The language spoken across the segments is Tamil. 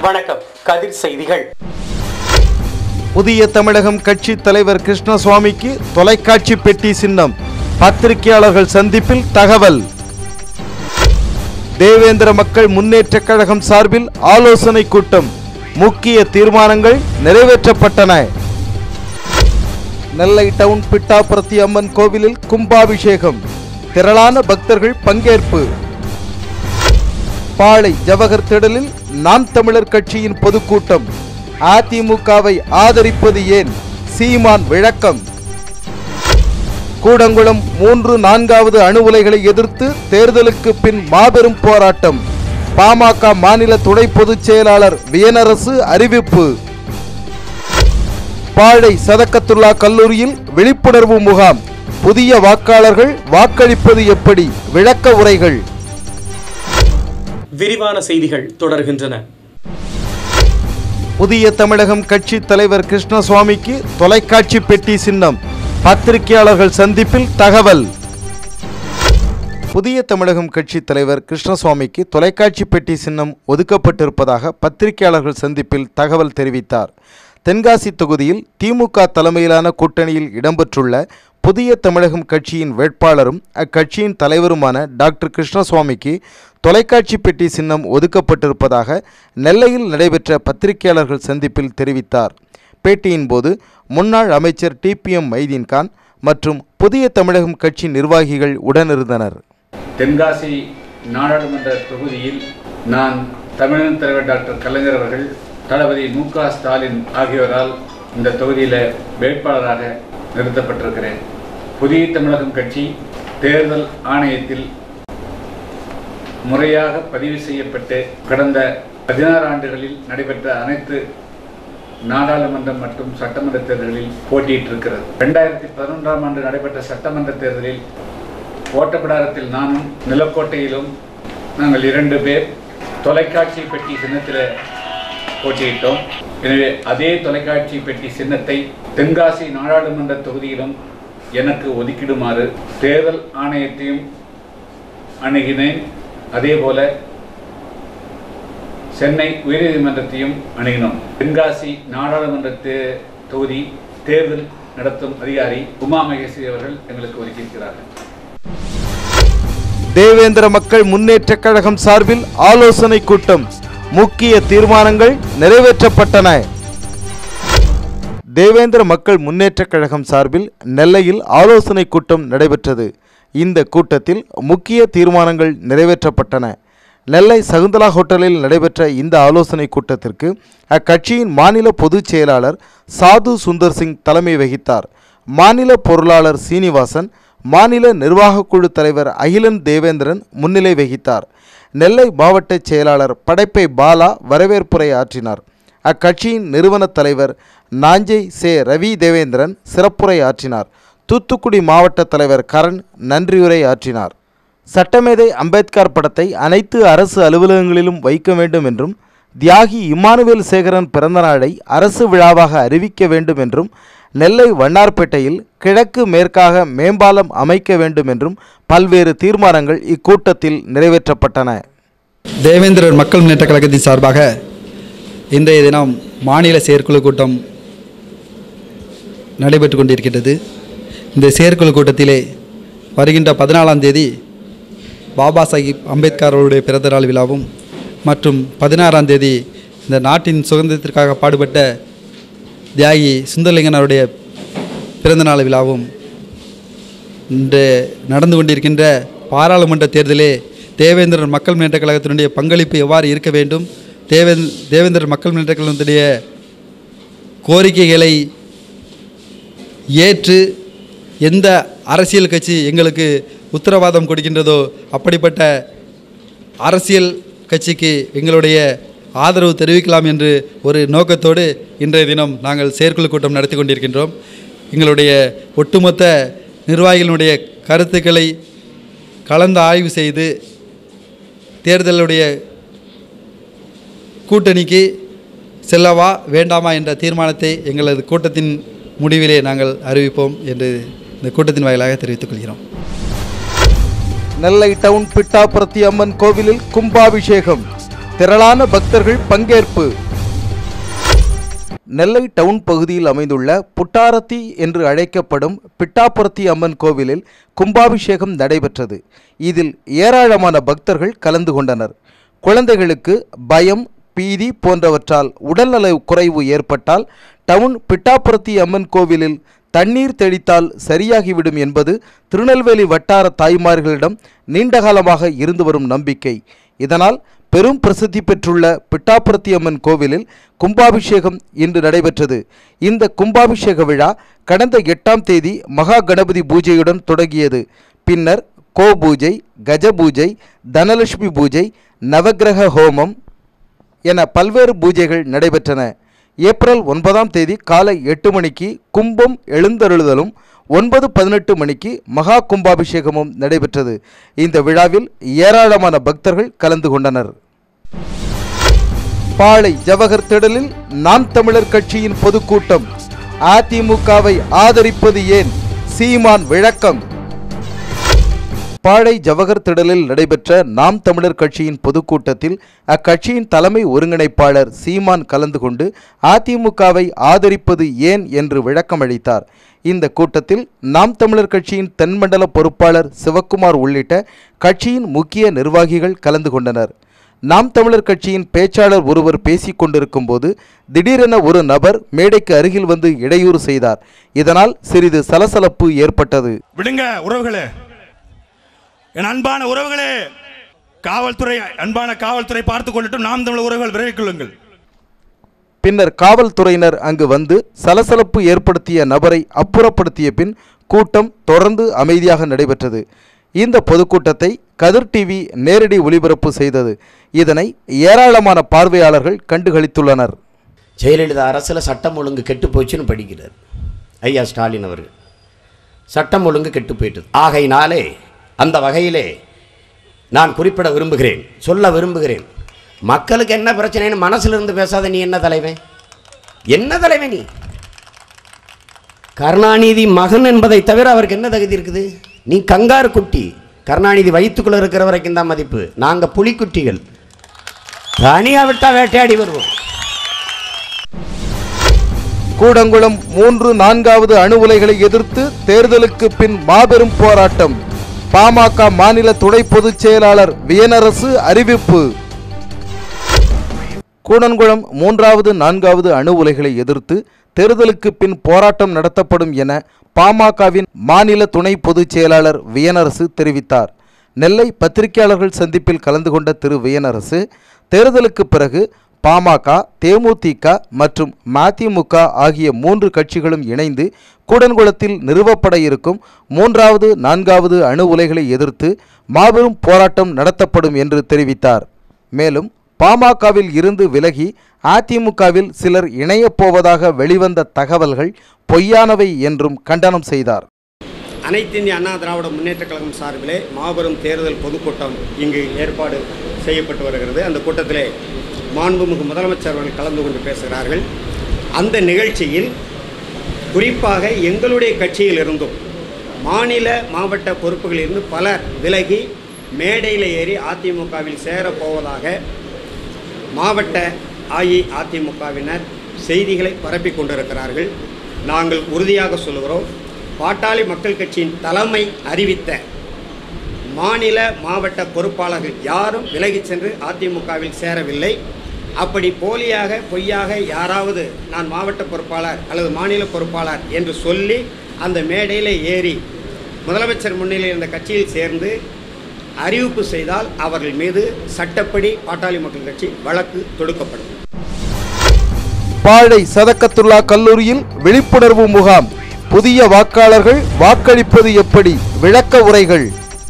வணக்கம் கதிர் செய்திகள் புதிய தமிழகம் கட்சி தலைவர் கிருஷ்ணசுவாமிக்கு தொலைக்காட்சி பெட்டி சின்னம் பத்திரிகையாளர்கள் சந்திப்பில் தகவல் தேவேந்திர மக்கள் முன்னேற்றக் கழகம் சார்பில் ஆலோசனை கூட்டம் முக்கிய தீர்மானங்கள் நிறைவேற்றப்பட்டன நெல்லை டவுன் பிட்டாபுரத்தி அம்மன் கோவிலில் கும்பாபிஷேகம் திரளான பக்தர்கள் பங்கேற்பு பாளை ஜவஹர் திடலில் நாம் தமிழர் கட்சியின் பொதுக்கூட்டம் அதிமுகவை ஆதரிப்பது ஏன் சீமான் விளக்கம் கூடங்குளம் மூன்று நான்காவது அணு உலைகளை எதிர்த்து தேர்தலுக்கு பின் மாபெரும் போராட்டம் பாமக மாநில துணை பொதுச் செயலாளர் வியனரசு அறிவிப்பு பாழை சதக்கத்துல்லா கல்லூரியில் விழிப்புணர்வு முகாம் புதிய வாக்காளர்கள் வாக்களிப்பது எப்படி விளக்க உரைகள் விரிவான செய்திகள் தொடர்கின்றன புதிய தமிழகம் கட்சி தலைவர் கிருஷ்ணசுவாமிக்கு தொலைக்காட்சி பெட்டி சின்னம் பத்திரிகையாளர்கள் சந்திப்பில் தகவல் புதிய தமிழகம் கட்சி தலைவர் கிருஷ்ணசுவாமிக்கு தொலைக்காட்சி பெட்டி சின்னம் ஒதுக்கப்பட்டிருப்பதாக பத்திரிகையாளர்கள் சந்திப்பில் தகவல் தெரிவித்தார் தென்காசி தொகுதியில் திமுக தலைமையிலான கூட்டணியில் இடம்பெற்றுள்ள புதிய தமிழகம் கட்சியின் வேட்பாளரும் அக்கட்சியின் தலைவருமான டாக்டர் கிருஷ்ணசுவாமிக்கு தொலைக்காட்சி பெட்டி சின்னம் ஒதுக்கப்பட்டிருப்பதாக நெல்லையில் நடைபெற்ற பத்திரிகையாளர்கள் சந்திப்பில் தெரிவித்தார் பேட்டியின் போது முன்னாள் அமைச்சர் டிபிஎம் மைதீன்கான் மற்றும் புதிய தமிழகம் கட்சி நிர்வாகிகள் உடனிருந்தனர் தென்காசி நாடாளுமன்ற தொகுதியில் நான் தமிழக தலைவர் டாக்டர் கலைஞர் அவர்கள் தளபதி மு க ஸ்டாலின் ஆகியோரால் இந்த தொகுதியில் வேட்பாளராக நிறுத்தப்பட்டிருக்கிறேன் புதிய தமிழகம் கட்சி தேர்தல் ஆணையத்தில் முறையாக பதிவு செய்யப்பட்டு கடந்த பதினாறு ஆண்டுகளில் நடைபெற்ற அனைத்து நாடாளுமன்றம் மற்றும் சட்டமன்ற தேர்தலில் போட்டியிட்டிருக்கிறது ரெண்டாயிரத்தி பதினொன்றாம் ஆண்டு நடைபெற்ற சட்டமன்ற தேர்தலில் ஓட்டப்பிடாரத்தில் நானும் நிலக்கோட்டையிலும் நாங்கள் இரண்டு பேர் தொலைக்காட்சி பெட்டி சின்னத்தில் போட்டியிட்டோம் எனவே அதே தொலைக்காட்சி பெட்டி சின்னத்தை தென்காசி நாடாளுமன்ற தொகுதியிலும் எனக்கு ஒதுக்கிடுமாறு தேர்தல் ஆணையத்தையும் அணுகினேன் அதே போல சென்னை உயர்நீதிமன்றத்தையும் அணுகினோம் தென்காசி நாடாளுமன்ற தே- தொகுதி தேர்தல் நடத்தும் அதிகாரி உமா மகேஸ்வரி அவர்கள் எங்களுக்கு ஒதுக்கியிருக்கிறார்கள் தேவேந்திர மக்கள் முன்னேற்றக் கழகம் சார்பில் ஆலோசனை கூட்டம் முக்கிய தீர்மானங்கள் நிறைவேற்றப்பட்டன தேவேந்திர மக்கள் முன்னேற்றக் கழகம் சார்பில் நெல்லையில் ஆலோசனை கூட்டம் நடைபெற்றது இந்த கூட்டத்தில் முக்கிய தீர்மானங்கள் நிறைவேற்றப்பட்டன நெல்லை சகுந்தலா ஹோட்டலில் நடைபெற்ற இந்த ஆலோசனை கூட்டத்திற்கு அக்கட்சியின் மாநில பொதுச் செயலாளர் சாது சுந்தர் சிங் தலைமை வகித்தார் மாநில பொருளாளர் சீனிவாசன் மாநில நிர்வாகக் குழு தலைவர் அகிலன் தேவேந்திரன் முன்னிலை வகித்தார் நெல்லை மாவட்ட செயலாளர் படைப்பை பாலா வரவேற்புரை ஆற்றினார் அக்கட்சியின் நிறுவன தலைவர் நாஞ்சை சே ரவி தேவேந்திரன் சிறப்புரை ஆற்றினார் தூத்துக்குடி மாவட்ட தலைவர் கரண் நன்றியுரை ஆற்றினார் சட்டமேதை அம்பேத்கர் படத்தை அனைத்து அரசு அலுவலகங்களிலும் வைக்க வேண்டும் என்றும் தியாகி இம்மானுவேல் சேகரன் பிறந்த நாளை அரசு விழாவாக அறிவிக்க வேண்டும் என்றும் நெல்லை வண்ணார்பேட்டையில் கிழக்கு மேற்காக மேம்பாலம் அமைக்க வேண்டும் என்றும் பல்வேறு தீர்மானங்கள் இக்கூட்டத்தில் நிறைவேற்றப்பட்டன தேவேந்திரர் மக்கள் முன்னேற்ற கழகத்தின் சார்பாக இன்றைய தினம் மாநில செயற்குழு கூட்டம் நடைபெற்று கொண்டிருக்கின்றது இந்த செயற்குழு கூட்டத்திலே வருகின்ற பதினாலாம் தேதி பாபா சாஹிப் அம்பேத்கர் அவருடைய பிறந்தநாள் விழாவும் மற்றும் பதினாறாம் தேதி இந்த நாட்டின் சுதந்திரத்திற்காக பாடுபட்ட தியாகி சுந்தரலிங்கன் அவருடைய பிறந்தநாள் விழாவும் இன்று நடந்து கொண்டிருக்கின்ற பாராளுமன்ற தேர்தலே தேவேந்திரர் மக்கள் முன்னேற்ற கழகத்தினுடைய பங்களிப்பு எவ்வாறு இருக்க வேண்டும் தேவேந் தேவேந்திரர் மக்கள் முன்னேற்ற கழகத்தினுடைய கோரிக்கைகளை ஏற்று எந்த அரசியல் கட்சி எங்களுக்கு உத்தரவாதம் கொடுக்கின்றதோ அப்படிப்பட்ட அரசியல் கட்சிக்கு எங்களுடைய ஆதரவு தெரிவிக்கலாம் என்று ஒரு நோக்கத்தோடு இன்றைய தினம் நாங்கள் செயற்குழு கூட்டம் நடத்தி கொண்டிருக்கின்றோம் எங்களுடைய ஒட்டுமொத்த நிர்வாகிகளுடைய கருத்துக்களை கலந்து ஆய்வு செய்து தேர்தலுடைய கூட்டணிக்கு செல்லவா வேண்டாமா என்ற தீர்மானத்தை எங்களது கூட்டத்தின் முடிவிலே நாங்கள் அறிவிப்போம் என்று இந்த கூட்டத்தின் வாயிலாக தெரிவித்துக் கொள்கிறோம் நெல்லை டவுன் பிட்டாபுரத்தி அம்மன் கோவிலில் கும்பாபிஷேகம் திரளான பக்தர்கள் பங்கேற்பு நெல்லை டவுன் பகுதியில் அமைந்துள்ள புட்டாரத்தி என்று அழைக்கப்படும் பிட்டாபுரத்தி அம்மன் கோவிலில் கும்பாபிஷேகம் நடைபெற்றது இதில் ஏராளமான பக்தர்கள் கலந்து கொண்டனர் குழந்தைகளுக்கு பயம் பீதி போன்றவற்றால் உடல்நல குறைவு ஏற்பட்டால் டவுன் பிட்டாபுரத்தி அம்மன் கோவிலில் தண்ணீர் தெளித்தால் சரியாகிவிடும் என்பது திருநெல்வேலி வட்டார தாய்மார்களிடம் நீண்டகாலமாக இருந்து வரும் நம்பிக்கை இதனால் பெரும் பிரசித்தி பெற்றுள்ள பிட்டாபுரத்தி அம்மன் கோவிலில் கும்பாபிஷேகம் இன்று நடைபெற்றது இந்த கும்பாபிஷேக விழா கடந்த எட்டாம் தேதி மகா கணபதி பூஜையுடன் தொடங்கியது பின்னர் கோ பூஜை கஜ பூஜை தனலட்சுமி பூஜை நவக்கிரக ஹோமம் என பல்வேறு பூஜைகள் நடைபெற்றன ஏப்ரல் ஒன்பதாம் தேதி காலை எட்டு மணிக்கு கும்பம் எழுந்தருளுதலும் ஒன்பது பதினெட்டு மணிக்கு மகா கும்பாபிஷேகமும் நடைபெற்றது இந்த விழாவில் ஏராளமான பக்தர்கள் கலந்து கொண்டனர் பாளை ஜவஹர் திடலில் நாம் தமிழர் கட்சியின் பொதுக்கூட்டம் அதிமுகவை ஆதரிப்பது ஏன் சீமான் விளக்கம் பாளை ஜவஹர் திடலில் நடைபெற்ற நாம் தமிழர் கட்சியின் பொதுக்கூட்டத்தில் அக்கட்சியின் தலைமை ஒருங்கிணைப்பாளர் சீமான் கலந்து கொண்டு அதிமுகவை ஆதரிப்பது ஏன் என்று விளக்கமளித்தார் இந்த கூட்டத்தில் நாம் தமிழர் கட்சியின் தென்மண்டல பொறுப்பாளர் சிவக்குமார் உள்ளிட்ட கட்சியின் முக்கிய நிர்வாகிகள் கலந்து கொண்டனர் நாம் தமிழர் கட்சியின் பேச்சாளர் ஒருவர் பேசிக் கொண்டிருக்கும் போது திடீரென ஒரு நபர் மேடைக்கு அருகில் வந்து இடையூறு செய்தார் இதனால் சிறிது சலசலப்பு ஏற்பட்டது விடுங்க உறவுகளே என் அன்பான உறவுகளே காவல்துறை அன்பான காவல்துறை பார்த்து கொள்ளட்டும் நாம் தமிழ் உறவுகள் விரைவில் கொள்ளுங்கள் பின்னர் காவல்துறையினர் அங்கு வந்து சலசலப்பு ஏற்படுத்திய நபரை அப்புறப்படுத்திய பின் கூட்டம் தொடர்ந்து அமைதியாக நடைபெற்றது இந்த பொதுக்கூட்டத்தை கதிர் டிவி நேரடி ஒளிபரப்பு செய்தது இதனை ஏராளமான பார்வையாளர்கள் கண்டுகளித்துள்ளனர் ஜெயலலிதா அரசில் சட்டம் ஒழுங்கு கெட்டு போச்சுன்னு படிக்கிறார் ஐயா ஸ்டாலின் அவர்கள் சட்டம் ஒழுங்கு கெட்டு போயிட்டது ஆகையினாலே அந்த வகையிலே நான் குறிப்பிட விரும்புகிறேன் சொல்ல விரும்புகிறேன் மக்களுக்கு என்ன பிரச்சனைன்னு மனசுல இருந்து பேசாத நீ என்ன தலைவன் என்ன தலைவன் நீ கருணாநிதி மகன் என்பதை தவிர அவருக்கு என்ன தகுதி இருக்குது நீ கங்காரு குட்டி கருணாநிதி வயிற்றுக்குள்ள இருக்கிற வரைக்கும் தான் மதிப்பு நாங்க புலிக்குட்டிகள் தனியா விட்டா வேட்டையாடி வருவோம் கூடங்குளம் மூன்று நான்காவது அணு உலைகளை எதிர்த்து தேர்தலுக்கு பின் மாபெரும் போராட்டம் பாமக மாநில துணை பொதுச் செயலாளர் வியனரசு அறிவிப்பு கூடன்குளம் மூன்றாவது நான்காவது அணு உலைகளை எதிர்த்து தேர்தலுக்கு பின் போராட்டம் நடத்தப்படும் என பாமகவின் மாநில துணை பொதுச் செயலாளர் வியனரசு தெரிவித்தார் நெல்லை பத்திரிகையாளர்கள் சந்திப்பில் கலந்து கொண்ட திரு வியனரசு தேர்தலுக்கு பிறகு பாமக தேமுதிக மற்றும் மதிமுக ஆகிய மூன்று கட்சிகளும் இணைந்து கூடன்குளத்தில் நிறுவப்பட இருக்கும் மூன்றாவது நான்காவது அணு உலைகளை எதிர்த்து மாபெரும் போராட்டம் நடத்தப்படும் என்று தெரிவித்தார் மேலும் பாமகவில் இருந்து விலகி அதிமுகவில் சிலர் இணையப் போவதாக வெளிவந்த தகவல்கள் பொய்யானவை என்றும் கண்டனம் செய்தார் அனைத்து இந்திய அண்ணா திராவிட முன்னேற்ற கழகம் சார்பிலே மாபெரும் தேர்தல் பொதுக்கூட்டம் இங்கு ஏற்பாடு செய்யப்பட்டு வருகிறது அந்த கூட்டத்திலே மாண்புமிகு முதலமைச்சர் அவர்கள் கலந்து கொண்டு பேசுகிறார்கள் அந்த நிகழ்ச்சியில் குறிப்பாக எங்களுடைய கட்சியிலிருந்தும் மாநில மாவட்ட பொறுப்புகளிலிருந்து பலர் விலகி மேடையில் ஏறி அதிமுகவில் சேரப்போவதாக மாவட்ட அஇஅதிமுகவினர் செய்திகளை பரப்பிக் கொண்டிருக்கிறார்கள் நாங்கள் உறுதியாக சொல்லுகிறோம் பாட்டாளி மக்கள் கட்சியின் தலைமை அறிவித்த மாநில மாவட்ட பொறுப்பாளர்கள் யாரும் விலகிச் சென்று அதிமுகவில் சேரவில்லை அப்படி போலியாக பொய்யாக யாராவது நான் மாவட்ட பொறுப்பாளர் அல்லது மாநில பொறுப்பாளர் என்று சொல்லி அந்த மேடையில் ஏறி முதலமைச்சர் முன்னிலையில் இருந்த கட்சியில் சேர்ந்து அறிவிப்பு செய்தால் அவர்கள் மீது சட்டப்படி பாட்டாளி மக்கள் கட்சி வழக்கு தொடுக்கப்படும் பாழை சதக்கத்துல்லா கல்லூரியில் விழிப்புணர்வு முகாம் புதிய வாக்காளர்கள் வாக்களிப்பது எப்படி விளக்க உரைகள்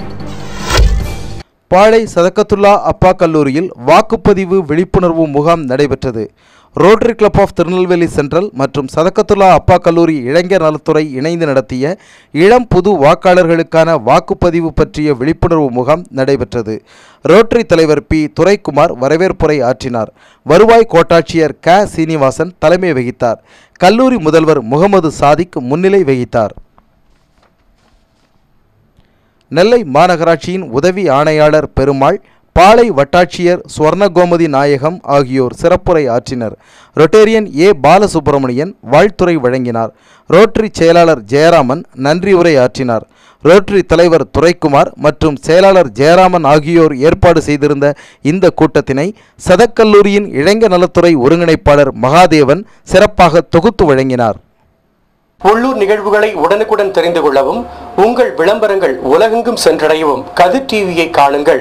பாழை சதக்கத்துல்லா அப்பா கல்லூரியில் வாக்குப்பதிவு விழிப்புணர்வு முகாம் நடைபெற்றது rotary club of Tirunelveli central மற்றும் சதக்கத்துல்லா அப்பா கல்லூரி இளைஞர் நலத்துறை இணைந்து நடத்திய இளம் புது வாக்காளர்களுக்கான வாக்குப்பதிவு பற்றிய விழிப்புணர்வு முகாம் நடைபெற்றது ரோட்டரி தலைவர் பி துரைக்குமார் வரவேற்புரை ஆற்றினார் வருவாய் கோட்டாட்சியர் க சீனிவாசன் தலைமை வகித்தார் கல்லூரி முதல்வர் முகமது சாதிக் முன்னிலை வகித்தார் நெல்லை மாநகராட்சியின் உதவி ஆணையாளர் பெருமாள் பாளை வட்டாட்சியர் சுவர்ணகோமதி நாயகம் ஆகியோர் சிறப்புரை ஆற்றினர் ரொட்டேரியன் ஏ பாலசுப்பிரமணியன் வாழ்த்துரை வழங்கினார் ரோட்டரி செயலாளர் ஜெயராமன் நன்றி உரை ஆற்றினார் ரோட்டரி தலைவர் துரைக்குமார் மற்றும் செயலாளர் ஜெயராமன் ஆகியோர் ஏற்பாடு செய்திருந்த இந்த கூட்டத்தினை சதக்கல்லூரியின் இளைஞர் நலத்துறை ஒருங்கிணைப்பாளர் மகாதேவன் சிறப்பாக தொகுத்து வழங்கினார் உள்ளூர் நிகழ்வுகளை உடனுக்குடன் தெரிந்து கொள்ளவும் உங்கள் விளம்பரங்கள் உலகெங்கும் சென்றடையவும் கதிர் டிவியை காணுங்கள்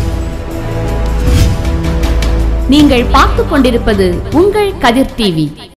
நீங்கள் பார்த்துக் கொண்டிருப்பது உங்கள் கதிர் டிவி